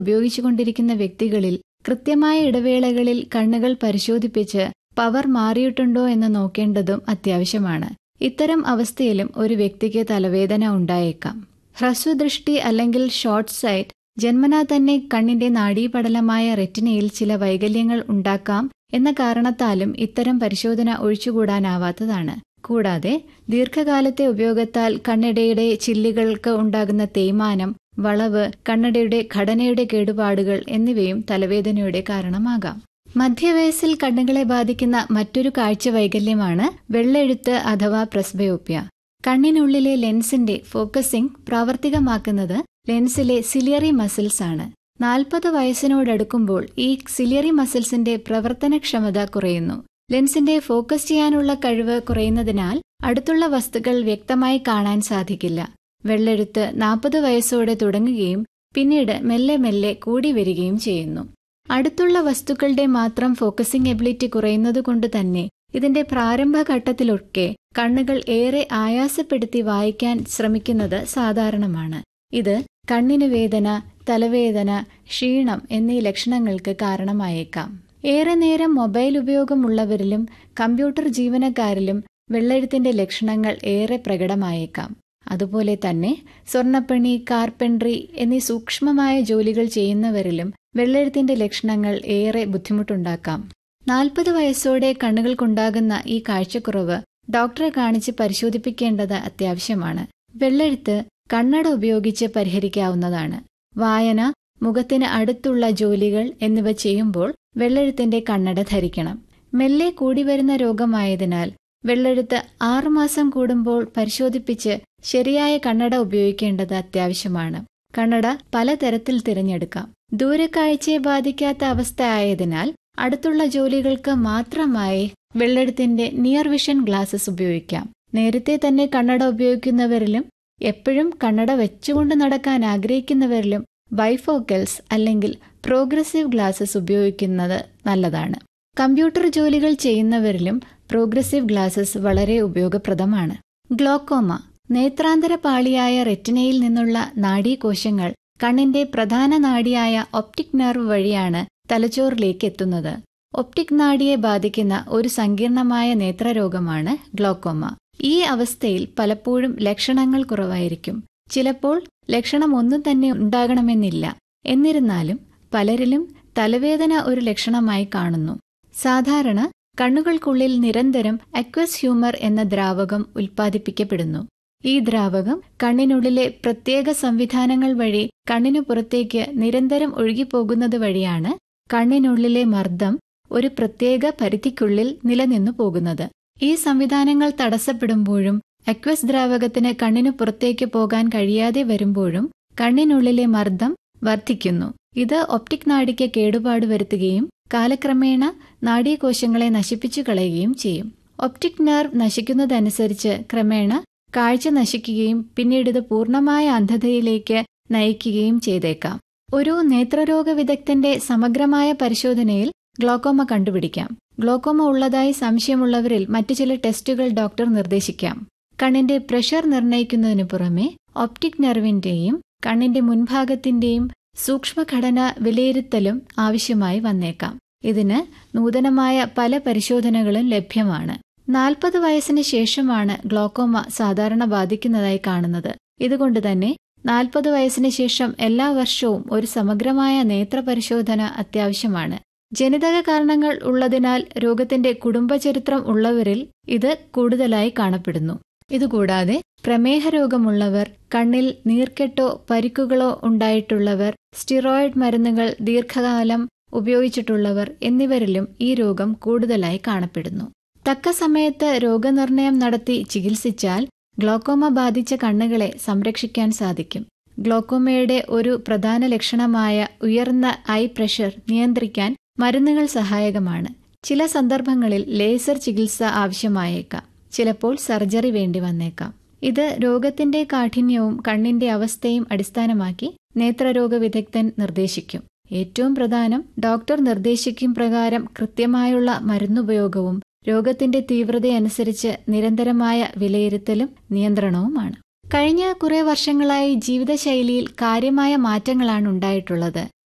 ഉപയോഗിച്ചുകൊണ്ടിരിക്കുന്ന വ്യക്തികളിൽ കൃത്യമായ ഇടവേളകളിൽ കണ്ണുകൾ പരിശോധിപ്പിച്ച് പവർ മാറിയിട്ടുണ്ടോ എന്ന് നോക്കേണ്ടതും അത്യാവശ്യമാണ് ഇത്തരം അവസ്ഥയിലും ഒരു വ്യക്തിക്ക് തലവേദന ഉണ്ടായേക്കാം ഹ്രസ്വദൃഷ്ടി അല്ലെങ്കിൽ ഷോർട്ട് സൈറ്റ് ജന്മനാ തന്നെ കണ്ണിന്റെ നാഡീപടലമായ റെറ്റിനയിൽ ചില വൈകല്യങ്ങൾ ഉണ്ടാക്കാം എന്ന കാരണത്താലും ഇത്തരം പരിശോധന ഒഴിച്ചുകൂടാനാവാത്തതാണ് കൂടാതെ ദീർഘകാലത്തെ ഉപയോഗത്താൽ കണ്ണടയുടെ ചില്ലുകൾക്ക് ഉണ്ടാകുന്ന തേയ്മാനം വളവ് കണ്ണടയുടെ ഘടനയുടെ കേടുപാടുകൾ എന്നിവയും തലവേദനയുടെ കാരണമാകാം മധ്യവയസ്സിൽ കണ്ണുകളെ ബാധിക്കുന്ന മറ്റൊരു കാഴ്ച വൈകല്യമാണ് വെള്ളെഴുത്ത് അഥവാ പ്രസ്ബയോപ്യ കണ്ണിനുള്ളിലെ ലെൻസിന്റെ ഫോക്കസിംഗ് പ്രാവർത്തികമാക്കുന്നത് ലെൻസിലെ സിലിയറി മസിൽസ് ആണ് നാൽപ്പത് വയസ്സിനോടടുക്കുമ്പോൾ ഈ സിലിയറി മസിൽസിന്റെ പ്രവർത്തനക്ഷമത കുറയുന്നു ലെൻസിന്റെ ഫോക്കസ് ചെയ്യാനുള്ള കഴിവ് കുറയുന്നതിനാൽ അടുത്തുള്ള വസ്തുക്കൾ വ്യക്തമായി കാണാൻ സാധിക്കില്ല വെള്ളെഴുത്ത് നാൽപ്പത് വയസ്സോടെ തുടങ്ങുകയും പിന്നീട് മെല്ലെ മെല്ലെ കൂടി വരികയും ചെയ്യുന്നു അടുത്തുള്ള വസ്തുക്കളുടെ മാത്രം ഫോക്കസിംഗ് എബിലിറ്റി കുറയുന്നതുകൊണ്ട് തന്നെ ഇതിന്റെ പ്രാരംഭഘട്ടത്തിലൊക്കെ കണ്ണുകൾ ഏറെ ആയാസപ്പെടുത്തി വായിക്കാൻ ശ്രമിക്കുന്നത് സാധാരണമാണ് ഇത് കണ്ണിന് വേദന തലവേദന ക്ഷീണം എന്നീ ലക്ഷണങ്ങൾക്ക് കാരണമായേക്കാം ഏറെ നേരം മൊബൈൽ ഉപയോഗമുള്ളവരിലും കമ്പ്യൂട്ടർ ജീവനക്കാരിലും വെള്ളെഴുത്തിന്റെ ലക്ഷണങ്ങൾ ഏറെ പ്രകടമായേക്കാം അതുപോലെ തന്നെ സ്വർണ്ണപ്പണി കാർപ്പൻട്രി എന്നീ സൂക്ഷ്മമായ ജോലികൾ ചെയ്യുന്നവരിലും വെള്ളെഴുത്തിന്റെ ലക്ഷണങ്ങൾ ഏറെ ബുദ്ധിമുട്ടുണ്ടാക്കാം നാൽപ്പത് വയസ്സോടെ കണ്ണുകൾക്കുണ്ടാകുന്ന ഈ കാഴ്ചക്കുറവ് ഡോക്ടറെ കാണിച്ച് പരിശോധിപ്പിക്കേണ്ടത് അത്യാവശ്യമാണ് വെള്ളെഴുത്ത് കണ്ണട ഉപയോഗിച്ച് പരിഹരിക്കാവുന്നതാണ് വായന മുഖത്തിന് അടുത്തുള്ള ജോലികൾ എന്നിവ ചെയ്യുമ്പോൾ വെള്ളെഴുത്തിന്റെ കണ്ണട ധരിക്കണം മെല്ലെ കൂടിവരുന്ന രോഗമായതിനാൽ വെള്ളെഴുത്ത് ആറുമാസം കൂടുമ്പോൾ പരിശോധിപ്പിച്ച് ശരിയായ കണ്ണട ഉപയോഗിക്കേണ്ടത് അത്യാവശ്യമാണ് കണ്ണട പലതരത്തിൽ തിരഞ്ഞെടുക്കാം ദൂരക്കാഴ്ചയെ ബാധിക്കാത്ത അവസ്ഥ ആയതിനാൽ അടുത്തുള്ള ജോലികൾക്ക് മാത്രമായി വെള്ളെഴുത്തിന്റെ നിയർ വിഷൻ ഗ്ലാസസ് ഉപയോഗിക്കാം നേരത്തെ തന്നെ കണ്ണട ഉപയോഗിക്കുന്നവരിലും എപ്പോഴും കണ്ണട വെച്ചുകൊണ്ട് നടക്കാൻ ആഗ്രഹിക്കുന്നവരിലും ബൈഫോക്കൽസ് അല്ലെങ്കിൽ പ്രോഗ്രസീവ് ഗ്ലാസസ് ഉപയോഗിക്കുന്നത് നല്ലതാണ് കമ്പ്യൂട്ടർ ജോലികൾ ചെയ്യുന്നവരിലും പ്രോഗ്രസീവ് ഗ്ലാസസ് വളരെ ഉപയോഗപ്രദമാണ് ഗ്ലോക്കോമ നേത്രാന്തര പാളിയായ റെറ്റിനയിൽ നിന്നുള്ള നാഡീകോശങ്ങൾ കണ്ണിന്റെ പ്രധാന നാഡിയായ ഒപ്റ്റിക് നെർവ് വഴിയാണ് തലച്ചോറിലേക്ക് എത്തുന്നത് ഒപ്റ്റിക് നാഡിയെ ബാധിക്കുന്ന ഒരു സങ്കീർണമായ നേത്രരോഗമാണ് ഗ്ലോക്കോമ ഈ അവസ്ഥയിൽ പലപ്പോഴും ലക്ഷണങ്ങൾ കുറവായിരിക്കും ചിലപ്പോൾ ലക്ഷണം ഒന്നും തന്നെ ഉണ്ടാകണമെന്നില്ല എന്നിരുന്നാലും പലരിലും തലവേദന ഒരു ലക്ഷണമായി കാണുന്നു സാധാരണ കണ്ണുകൾക്കുള്ളിൽ നിരന്തരം അക്വസ് ഹ്യൂമർ എന്ന ദ്രാവകം ഉൽപ്പാദിപ്പിക്കപ്പെടുന്നു ഈ ദ്രാവകം കണ്ണിനുള്ളിലെ പ്രത്യേക സംവിധാനങ്ങൾ വഴി കണ്ണിനു പുറത്തേക്ക് നിരന്തരം ഒഴുകിപ്പോകുന്നത് വഴിയാണ് കണ്ണിനുള്ളിലെ മർദ്ദം ഒരു പ്രത്യേക പരിധിക്കുള്ളിൽ നിലനിന്നു പോകുന്നത് ഈ സംവിധാനങ്ങൾ തടസ്സപ്പെടുമ്പോഴും അക്വസ് ദ്രാവകത്തിന് കണ്ണിനു പുറത്തേക്ക് പോകാൻ കഴിയാതെ വരുമ്പോഴും കണ്ണിനുള്ളിലെ മർദ്ദം വർദ്ധിക്കുന്നു ഇത് ഒപ്റ്റിക് നാഡിക്ക് കേടുപാട് വരുത്തുകയും കാലക്രമേണ നാഡീകോശങ്ങളെ നശിപ്പിച്ചു കളയുകയും ചെയ്യും ഒപ്റ്റിക് നെർവ് നശിക്കുന്നതനുസരിച്ച് ക്രമേണ കാഴ്ച നശിക്കുകയും പിന്നീട് ഇത് പൂർണ്ണമായ അന്ധതയിലേക്ക് നയിക്കുകയും ചെയ്തേക്കാം ഒരു നേത്രരോഗ വിദഗ്ധന്റെ സമഗ്രമായ പരിശോധനയിൽ ഗ്ലോക്കോമ കണ്ടുപിടിക്കാം ഗ്ലോക്കോമ ഉള്ളതായി സംശയമുള്ളവരിൽ മറ്റു ചില ടെസ്റ്റുകൾ ഡോക്ടർ നിർദ്ദേശിക്കാം കണ്ണിന്റെ പ്രഷർ നിർണ്ണയിക്കുന്നതിനു പുറമെ ഒപ്റ്റിക് നെർവിന്റെയും കണ്ണിന്റെ മുൻഭാഗത്തിന്റെയും സൂക്ഷ്മഘടന വിലയിരുത്തലും ആവശ്യമായി വന്നേക്കാം ഇതിന് നൂതനമായ പല പരിശോധനകളും ലഭ്യമാണ് നാൽപ്പത് വയസ്സിന് ശേഷമാണ് ഗ്ലോക്കോമ സാധാരണ ബാധിക്കുന്നതായി കാണുന്നത് ഇതുകൊണ്ട് തന്നെ നാൽപ്പത് വയസ്സിന് ശേഷം എല്ലാ വർഷവും ഒരു സമഗ്രമായ നേത്രപരിശോധന അത്യാവശ്യമാണ് ജനിതക കാരണങ്ങൾ ഉള്ളതിനാൽ രോഗത്തിന്റെ കുടുംബചരിത്രം ഉള്ളവരിൽ ഇത് കൂടുതലായി കാണപ്പെടുന്നു ഇതുകൂടാതെ പ്രമേഹ രോഗമുള്ളവർ കണ്ണിൽ നീർക്കെട്ടോ പരിക്കുകളോ ഉണ്ടായിട്ടുള്ളവർ സ്റ്റിറോയിഡ് മരുന്നുകൾ ദീർഘകാലം ഉപയോഗിച്ചിട്ടുള്ളവർ എന്നിവരിലും ഈ രോഗം കൂടുതലായി കാണപ്പെടുന്നു തക്ക സമയത്ത് രോഗനിർണയം നടത്തി ചികിത്സിച്ചാൽ ഗ്ലോക്കോമ ബാധിച്ച കണ്ണുകളെ സംരക്ഷിക്കാൻ സാധിക്കും ഗ്ലോക്കോമയുടെ ഒരു പ്രധാന ലക്ഷണമായ ഉയർന്ന ഐ പ്രഷർ നിയന്ത്രിക്കാൻ മരുന്നുകൾ സഹായകമാണ് ചില സന്ദർഭങ്ങളിൽ ലേസർ ചികിത്സ ആവശ്യമായേക്കാം ചിലപ്പോൾ സർജറി വേണ്ടി വന്നേക്കാം ഇത് രോഗത്തിന്റെ കാഠിന്യവും കണ്ണിന്റെ അവസ്ഥയും അടിസ്ഥാനമാക്കി നേത്രരോഗ വിദഗ്ധൻ നിർദ്ദേശിക്കും ഏറ്റവും പ്രധാനം ഡോക്ടർ നിർദ്ദേശിക്കും പ്രകാരം കൃത്യമായുള്ള മരുന്നുപയോഗവും രോഗത്തിന്റെ തീവ്രതയനുസരിച്ച് നിരന്തരമായ വിലയിരുത്തലും നിയന്ത്രണവുമാണ് കഴിഞ്ഞ കുറെ വർഷങ്ങളായി ജീവിതശൈലിയിൽ കാര്യമായ മാറ്റങ്ങളാണ് ഉണ്ടായിട്ടുള്ളത്